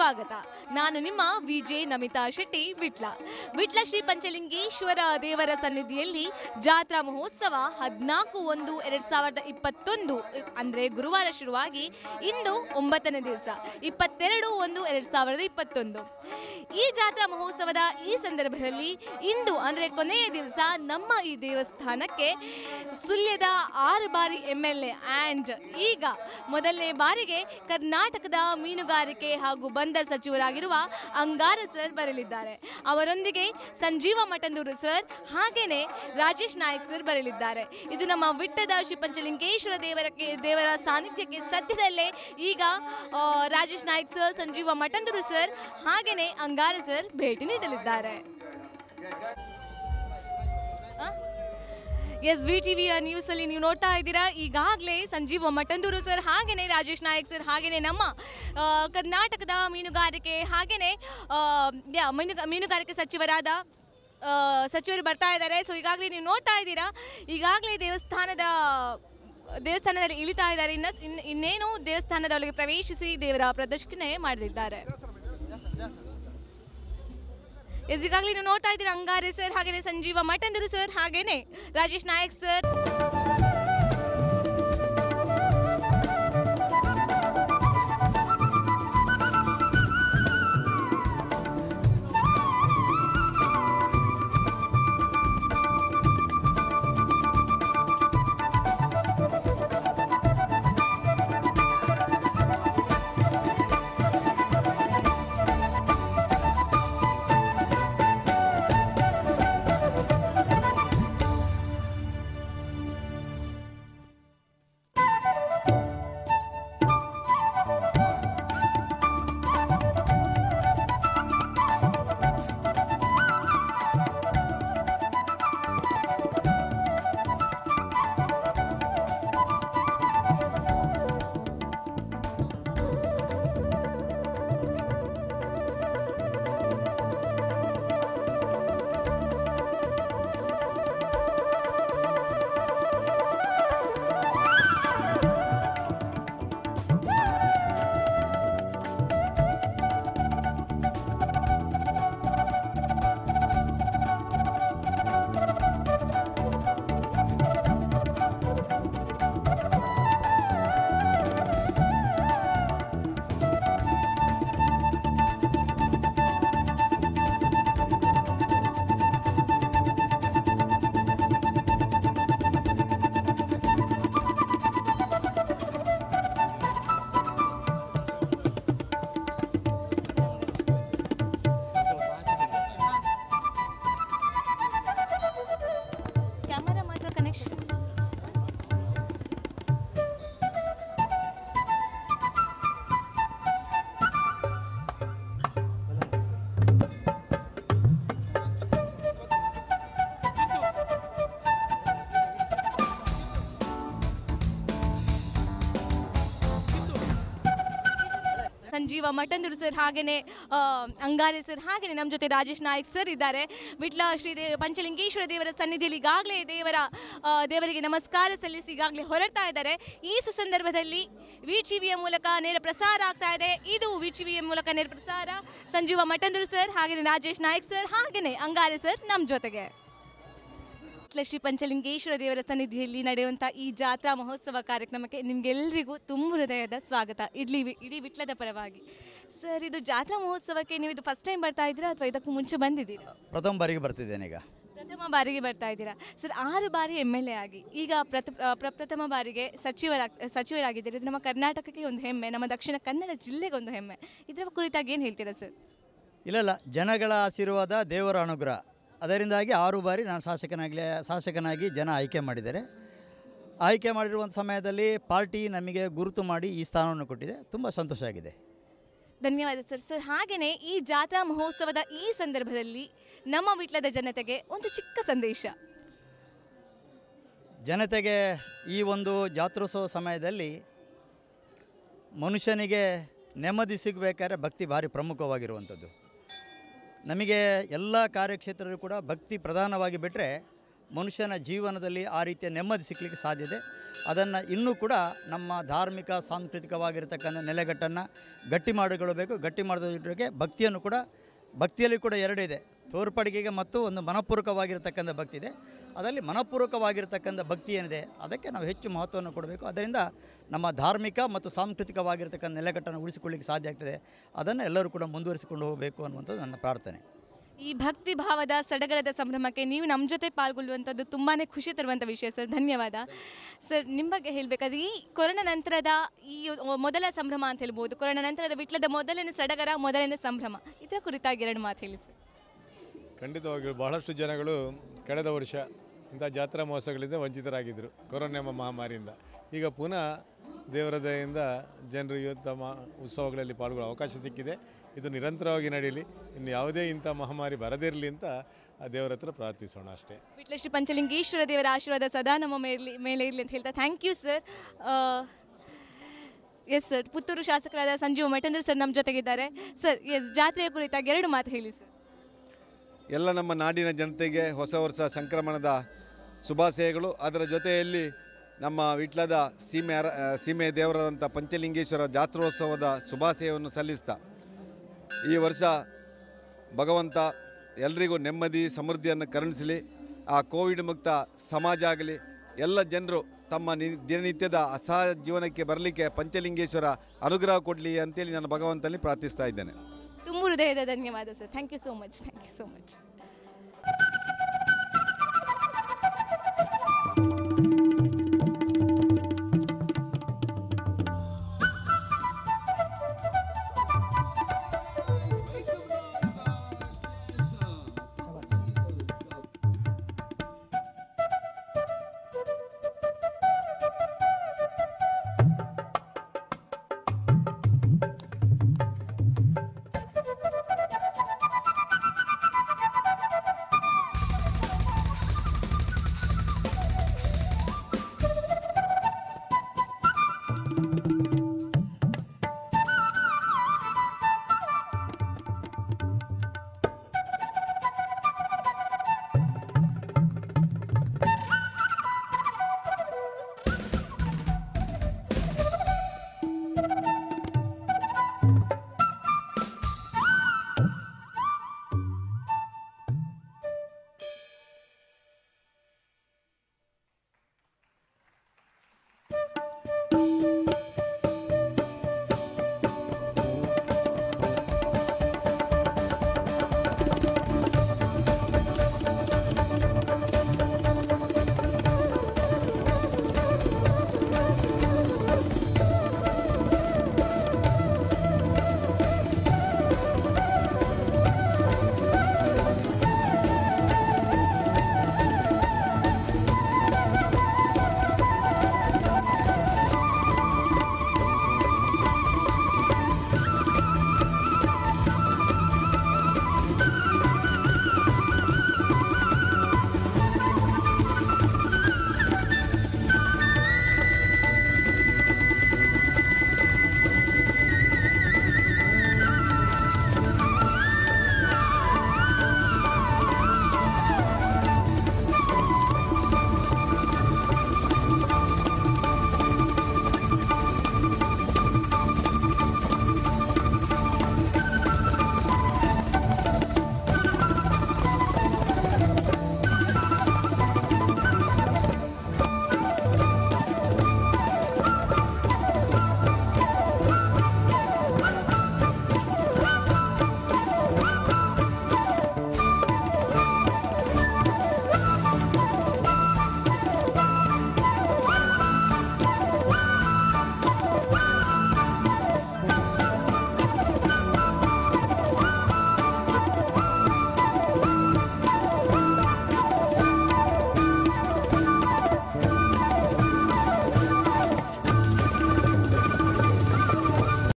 ಸ್ವಾಗತ ನಾನು ನಿಮ್ಮ ವಿಜೆ ನಮಿತಾ ಶೆಟ್ಟಿ ವಿಟ್ಲ ವಿಟ್ಲ ಶ್ರೀ ಪಂಚಲಿಂಗೇಶ್ವರ ದೇವರ ಸನ್ನಿಧಿಯಲ್ಲಿ ಜಾತ್ರಾ ಮಹೋತ್ಸವ ಹದಿನಾಲ್ಕು ಒಂದು ಎರಡು ಸಾವಿರದ ಇಪ್ಪತ್ತೊಂದು ಅಂದರೆ ಗುರುವಾರ ಶುರುವಾಗಿ ಇಂದು ಒಂಬತ್ತನೇ ದಿವಸ ಇಪ್ಪತ್ತೆರಡು ಒಂದು ಎರಡು ಸಾವಿರದ ಇಪ್ಪತ್ತೊಂದು ಈ ಜಾತ್ರಾ ಮಹೋತ್ಸವದ ಈ ಸಂದರ್ಭದಲ್ಲಿ ಇಂದು ಅಂದರೆ ಕೊನೆಯ ದಿವಸ ನಮ್ಮ ಈ ದೇವಸ್ಥಾನಕ್ಕೆ ಸುಳ್ಯದ ಆರು ಬಾರಿ ಎಮ್ ಎಲ್ ಎ ಆ್ಯಂಡ್ ಈಗ ಮೊದಲನೇ ಬಾರಿಗೆ ಕರ್ನಾಟಕದ ಮೀನುಗಾರಿಕೆ ಹಾಗೂ ಬಂದರ್ ಸಚಿವರಾಗಿರುವ ಅಂಗಾರ ಸರ್ ಬರಲಿದ್ದಾರೆ ಅವರೊಂದಿಗೆ ಸಂಜೀವ ಮಠಂದೂರು ಸರ್ ಹಾಗೇನೆ ರಾಜೇಶ್ ನಾಯಕ್ ಸರ್ ಬರಲಿದ್ದಾರೆ ಇದು ನಮ್ಮ ವಿಟ್ಟದ ಶ್ರೀ ಪಂಚಲಿಂಗೇಶ್ವರ ದೇವರಕ್ಕೆ ದೇವರ ಸಾನ್ನಿಧ್ಯಕ್ಕೆ ಸದ್ಯದಲ್ಲೇ ಈಗ ಆ, ರಾಜೇಶ್ ನಾಯಕ್ ಸರ್ ಸಂಜೀವ ಮಠಂದೂರು ಸರ್ ಹಾಗೇನೆ ಅಂಗಾರ ಸರ್ ಭೇಟಿ ನೀಡಲಿದ್ದಾರೆ ಎಸ್ ವಿ ಟಿವಿಯ ನ್ಯೂಸ್ ಅಲ್ಲಿ ನೀವು ನೋಡ್ತಾ ಇದ್ದೀರಾ ಈಗಾಗಲೇ ಸಂಜೀವ ಮಠಂದೂರು ಸರ್ ಹಾಗೇನೆ ರಾಜೇಶ್ ನಾಯಕ್ ಸರ್ ಹಾಗೇನೆ ನಮ್ಮ ಆ, ಕರ್ನಾಟಕದ ಮೀನುಗಾರಿಕೆ ಹಾಗೇನೆ ಆ, ಯಾ, ಮೀನುಗ- ಮೀನುಗಾರಿಕೆ ಸಚಿವರಾದ ಆ, ಸಚಿವರು ಬರ್ತಾ ಇದ್ದಾರೆ ಸೊ ಈಗಾಗಲೇ ನೀವು ನೋಡ್ತಾ ಇದ್ದೀರಾ ಈಗಾಗಲೇ ದೇವಸ್ಥಾನದ ದೇವಸ್ಥಾನದಲ್ಲಿ ಇಳಿತಾ ಇದ್ದಾರೆ ಇನ್ನ ಇನ್- ಇನ್ನೇನು ದೇವಸ್ಥಾನದ ಒಳಗೆ ಪ್ರವೇಶಿಸಿ ದೇವರ ಪ್ರದಕ್ಷಿಣೆ ಮಾಡಲಿದ್ದಾರೆ ಎಸ್ ಈಗಾಗಲೇ ನೀವು ನೋಡ್ತಾ ಇದ್ದೀರಾ ಅಂಗಾರೆ ಸರ್ ಹಾಗೇನೆ ಸಂಜೀವ ಮಠಂದರು ಸರ್ ಹಾಗೇನೆ ರಾಜೇಶ್ ನಾಯಕ್ ಸರ್ ಕ್ಯಾಮರಾ ಮಾತ್ರ ಕನೆಕ್ಷನ್ ಸಂಜೀವ ಮಠಂದೂರು ಸರ್ ಹಾಗೇನೆ ಆ, ಅಂಗಾರೆ ಸರ್ ಹಾಗೇನೆ ನಮ್ಮ ಜೊತೆ ರಾಜೇಶ್ ನಾಯಕ್ ಸರ್ ಇದ್ದಾರೆ ವಿಟ್ಲ ಶ್ರೀ ದೇ ಪಂಚಲಿಂಗೇಶ್ವರ ದೇವರ ಸನ್ನಿಧಿಯಲ್ಲಿ ಈಗಾಗಲೇ ದೇವರ ಆ, ದೇವರಿಗೆ ನಮಸ್ಕಾರ ಸಲ್ಲಿಸಿ ಈಗಾಗಲೇ ಹೊರಡ್ತಾ ಇದ್ದಾರೆ ಈ ಸುಸಂದರ್ಭದಲ್ಲಿ ವಿ ವಿಯ ಮೂಲಕ ನೇರ ಪ್ರಸಾರ ಆಗ್ತಾ ಇದೆ ಇದು ವಿ ವಿಯ ಮೂಲಕ ನೇರ ಪ್ರಸಾರ ಸಂಜೀವ ಮಠಂದೂರು ಸರ್ ಹಾಗೇನೆ ರಾಜೇಶ್ ನಾಯಕ್ ಸರ್ ಹಾಗೇನೆ ಅಂಗಾರೆ ಸರ್ ನಮ್ಮ ಜೊತೆಗೆ ವಿಟ್ಲ ಶ್ರೀ ಪಂಚಲಿಂಗೇಶ್ವರ ದೇವರ ಸನ್ನಿಧಿಯಲ್ಲಿ ನಡೆಯುವಂಥ ಈ ಜಾತ್ರಾ ಮಹೋತ್ಸವ ಕಾರ್ಯಕ್ರಮಕ್ಕೆ ನಿಮಗೆಲ್ಲರಿಗೂ ತುಂಬ ಹೃದಯದ ಸ್ವಾಗತ ಇಡ್ಲಿ ಇಡೀ ವಿಟ್ಲದ ಪರವಾಗಿ ಸರ್ ಇದು ಜಾತ್ರಾ ಮಹೋತ್ಸವಕ್ಕೆ ನೀವು ಇದು ಫಸ್ಟ್ ಟೈಮ್ ಬರ್ತಾ ಇದ್ದೀರಾ ಅಥವಾ ಇದಕ್ಕೂ ಮುಂಚೆ ಬಂದಿದ್ದೀರಾ ಪ್ರಥಮ ಬಾರಿಗೆ ಬರ್ತಿದ್ದೇನೆ ಈಗ ಪ್ರಥಮ ಬಾರಿಗೆ ಬರ್ತಾ ಇದ್ದೀರಾ ಸರ್ ಆರು ಬಾರಿ ಎಮ್ ಎಲ್ ಎ ಆಗಿ ಈಗ ಪ್ರಥ ಪ್ರ- ಪ್ರಥಮ ಬಾರಿಗೆ ಸಚಿವರಾಗ್ ಸಚಿವರಾಗಿದ್ದೀರಿ ಇದು ನಮ್ಮ ಕರ್ನಾಟಕಕ್ಕೆ ಒಂದು ಹೆಮ್ಮೆ ನಮ್ಮ ದಕ್ಷಿಣ ಕನ್ನಡ ಜಿಲ್ಲೆಗೆ ಒಂದು ಹೆಮ್ಮೆ ಇದರ ಕುರಿತಾಗಿ ಏನು ಹೇಳ್ತೀರಾ ಸರ್ ಇಲ್ಲ ಇಲ್ಲ ಜನಗಳ ಆಶೀರ್ವಾದ ದೇವರ ಅನುಗ್ರಹ ಅದರಿಂದಾಗಿ ಆರು ಬಾರಿ ನಾನು ಶಾಸಕನಾಗಲಿ ಶಾಸಕನಾಗಿ ಜನ ಆಯ್ಕೆ ಮಾಡಿದ್ದಾರೆ ಆಯ್ಕೆ ಮಾಡಿರುವಂಥ ಸಮಯದಲ್ಲಿ ಪಾರ್ಟಿ ನಮಗೆ ಗುರುತು ಮಾಡಿ ಈ ಸ್ಥಾನವನ್ನು ಕೊಟ್ಟಿದೆ ತುಂಬ ಸಂತೋಷ ಆಗಿದೆ ಧನ್ಯವಾದ ಸರ್ ಸರ್ ಹಾಗೆಯೇ ಈ ಜಾತ್ರಾ ಮಹೋತ್ಸವದ ಈ ಸಂದರ್ಭದಲ್ಲಿ ನಮ್ಮ ವಿಟ್ಲದ ಜನತೆಗೆ ಒಂದು ಚಿಕ್ಕ ಸಂದೇಶ ಜನತೆಗೆ ಈ ಒಂದು ಜಾತ್ರೋತ್ಸವ ಸಮಯದಲ್ಲಿ ಮನುಷ್ಯನಿಗೆ ನೆಮ್ಮದಿ ಸಿಗಬೇಕಾದ್ರೆ ಭಕ್ತಿ ಭಾರಿ ಪ್ರಮುಖವಾಗಿರುವಂಥದ್ದು ನಮಗೆ ಎಲ್ಲ ಕಾರ್ಯಕ್ಷೇತ್ರದಲ್ಲೂ ಕೂಡ ಭಕ್ತಿ ಪ್ರಧಾನವಾಗಿ ಬಿಟ್ಟರೆ ಮನುಷ್ಯನ ಜೀವನದಲ್ಲಿ ಆ ರೀತಿಯ ನೆಮ್ಮದಿ ಸಿಕ್ಕಲಿಕ್ಕೆ ಸಾಧ್ಯತೆ ಅದನ್ನು ಇನ್ನೂ ಕೂಡ ನಮ್ಮ ಧಾರ್ಮಿಕ ಸಾಂಸ್ಕೃತಿಕವಾಗಿರ್ತಕ್ಕಂಥ ನೆಲೆಗಟ್ಟನ್ನು ಗಟ್ಟಿ ಮಾಡಿಕೊಳ್ಳಬೇಕು ಗಟ್ಟಿ ಮಾಡೋದ್ರ ಜೊತೆಗೆ ಭಕ್ತಿಯನ್ನು ಕೂಡ ಭಕ್ತಿಯಲ್ಲಿ ಕೂಡ ಎರಡು ಇದೆ ತೋರ್ಪಡಿಕೆಗೆ ಮತ್ತು ಒಂದು ಮನಪೂರ್ವಕವಾಗಿರ್ತಕ್ಕಂಥ ಭಕ್ತಿ ಇದೆ ಅದರಲ್ಲಿ ಮನಪೂರ್ವಕವಾಗಿರ್ತಕ್ಕಂಥ ಭಕ್ತಿ ಏನಿದೆ ಅದಕ್ಕೆ ನಾವು ಹೆಚ್ಚು ಮಹತ್ವವನ್ನು ಕೊಡಬೇಕು ಅದರಿಂದ ನಮ್ಮ ಧಾರ್ಮಿಕ ಮತ್ತು ಸಾಂಸ್ಕೃತಿಕವಾಗಿರ್ತಕ್ಕಂಥ ನೆಲೆಗಟ್ಟನ್ನು ಉಳಿಸಿಕೊಳ್ಳಿಕ್ಕೆ ಸಾಧ್ಯ ಆಗ್ತದೆ ಅದನ್ನು ಎಲ್ಲರೂ ಕೂಡ ಮುಂದುವರಿಸಿಕೊಂಡು ಹೋಗಬೇಕು ಅನ್ನುವಂಥದ್ದು ನನ್ನ ಪ್ರಾರ್ಥನೆ ಈ ಭಕ್ತಿ ಭಾವದ ಸಡಗರದ ಸಂಭ್ರಮಕ್ಕೆ ನೀವು ನಮ್ಮ ಜೊತೆ ಪಾಲ್ಗೊಳ್ಳುವಂಥದ್ದು ತುಂಬಾ ಖುಷಿ ತರುವಂಥ ವಿಷಯ ಸರ್ ಧನ್ಯವಾದ ಸರ್ ನಿಮ್ಮ ಬಗ್ಗೆ ಹೇಳಬೇಕಾದ್ರೆ ಈ ಕೊರೋನಾ ನಂತರದ ಈ ಮೊದಲ ಸಂಭ್ರಮ ಅಂತ ಹೇಳ್ಬೋದು ಕೊರೋನಾ ನಂತರದ ವಿಟ್ಲದ ಮೊದಲನೇ ಸಡಗರ ಮೊದಲನೇ ಸಂಭ್ರಮ ಇದರ ಕುರಿತಾಗಿ ಎರಡು ಮಾತು ಹೇಳಿ ಸರ್ ಖಂಡಿತವಾಗಿಯೂ ಬಹಳಷ್ಟು ಜನಗಳು ಕಳೆದ ವರ್ಷ ಇಂಥ ಜಾತ್ರಾ ಮಹೋತ್ಸವಗಳಿಂದ ವಂಚಿತರಾಗಿದ್ದರು ಕೊರೋನಾ ಎಂಬ ಮಹಾಮಾರಿಯಿಂದ ಈಗ ಪುನಃ ದೇವರ ದಯೆಯಿಂದ ಜನರಿಗೆ ತಮ್ಮ ಉತ್ಸವಗಳಲ್ಲಿ ಪಾಲ್ಗೊಳ್ಳೋ ಅವಕಾಶ ಸಿಕ್ಕಿದೆ ಇದು ನಿರಂತರವಾಗಿ ನಡೆಯಲಿ ಇನ್ನು ಯಾವುದೇ ಇಂಥ ಮಹಾಮಾರಿ ಬರದಿರಲಿ ಅಂತ ಆ ದೇವರ ಹತ್ರ ಪ್ರಾರ್ಥಿಸೋಣ ಅಷ್ಟೇ ವಿಟ್ಲ ಶ್ರೀ ಪಂಚಲಿಂಗೇಶ್ವರ ದೇವರ ಆಶೀರ್ವಾದ ಸದಾ ನಮ್ಮ ಮೇಲೆ ಮೇಲೆ ಇರಲಿ ಅಂತ ಹೇಳ್ತಾ thank you sir S sir Puttur ಶಾಸಕರಾದ ಸಂಜೀವ್ ಮಠೇಂದ್ರ ಸರ್ ನಮ್ಮ ಜೊತೆಗಿದ್ದಾರೆ ಸರ್ ಎಸ್ ಜಾತ್ರೆಯ ಕುರಿತಾಗಿ ಎರಡು ಮಾತು ಹೇಳಿ ಸರ್ ಎಲ್ಲ ನಮ್ಮ ನಾಡಿನ ಜನತೆಗೆ ಹೊಸ ವರ್ಷ ಸಂಕ್ರಮಣದ ಶುಭಾಶಯಗಳು ಅದರ ಜೊತೆಯಲ್ಲಿ ನಮ್ಮ ವಿಟ್ಲದ ಸೀಮೆ ಅರ ಆ, ಸೀಮೆ ದೇವರಾದಂಥ ಪಂಚಲಿಂಗೇಶ್ವರ ಜಾತ್ರೋತ್ಸವದ ಶುಭಾಶಯವನ್ನು ಸಲ್ಲಿಸ್ತಾ ಈ ವರ್ಷ ಭಗವಂತ ಎಲ್ರಿಗೂ ನೆಮ್ಮದಿ ಸಮೃದ್ಧಿಯನ್ನು ಕರುಣಿಸಲಿ ಆ ಕೋವಿಡ್ ಮುಕ್ತ ಸಮಾಜ ಆಗಲಿ ಎಲ್ಲ ಜನರು ತಮ್ಮ ನಿ ದಿನನಿತ್ಯದ ಅಸಹ ಜೀವನಕ್ಕೆ ಬರಲಿಕ್ಕೆ ಪಂಚಲಿಂಗೇಶ್ವರ ಅನುಗ್ರಹ ಕೊಡಲಿ ಅಂತೇಳಿ ನಾನು ಭಗವಂತನಲ್ಲಿ ಪ್ರಾರ್ಥಿಸ್ತಾ ಇದ್ದೇನೆ ತುಂಬ ಹೃದಯದ ಧನ್ಯವಾದ sir thank you so much thank you so much